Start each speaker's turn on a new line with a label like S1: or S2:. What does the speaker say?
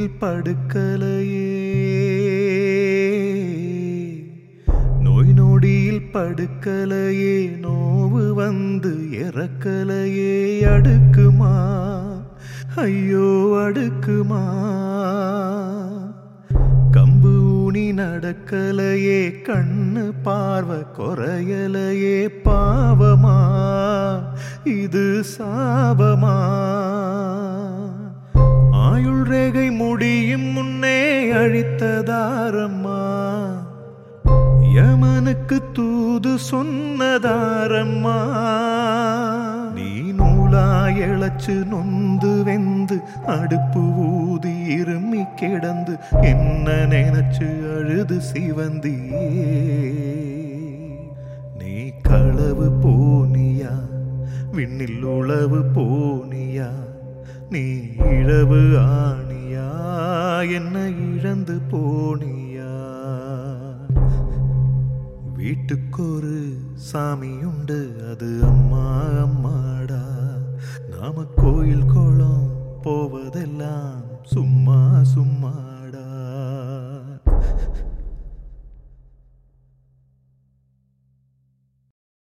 S1: நொடியில் படுக்கலையே நோய் நொடியில் படுக்கலையே நோவு வந்து இறக்கலையே அடுக்குமா ஐயோ அடுக்குமா கம்பு ஊனி நடக்கலையே கண்ணு பார்வை குறையலையே பாவமா இது சாபமா ஆயுள் ரேகை முடியும் முன்னே அழித்ததாரம்மா யமனுக்கு தூது சொன்னதாரம்மா நீ நூலா இழைச்சு நொந்து வெந்து அடுப்பு ஊதி இருமி கிடந்து என்ன நினைச்சு அழுது சிவந்தியே நீ களவு போனியா விண்ணில் உளவு போனியா நீ இழவு ஆணியா என்ன இழந்து போனியா வீட்டுக்கொரு சாமியுண்டு அது அம்மா அம்மாடா நாம கோயில் குளம் போவதெல்லாம் சும்மா சும்மா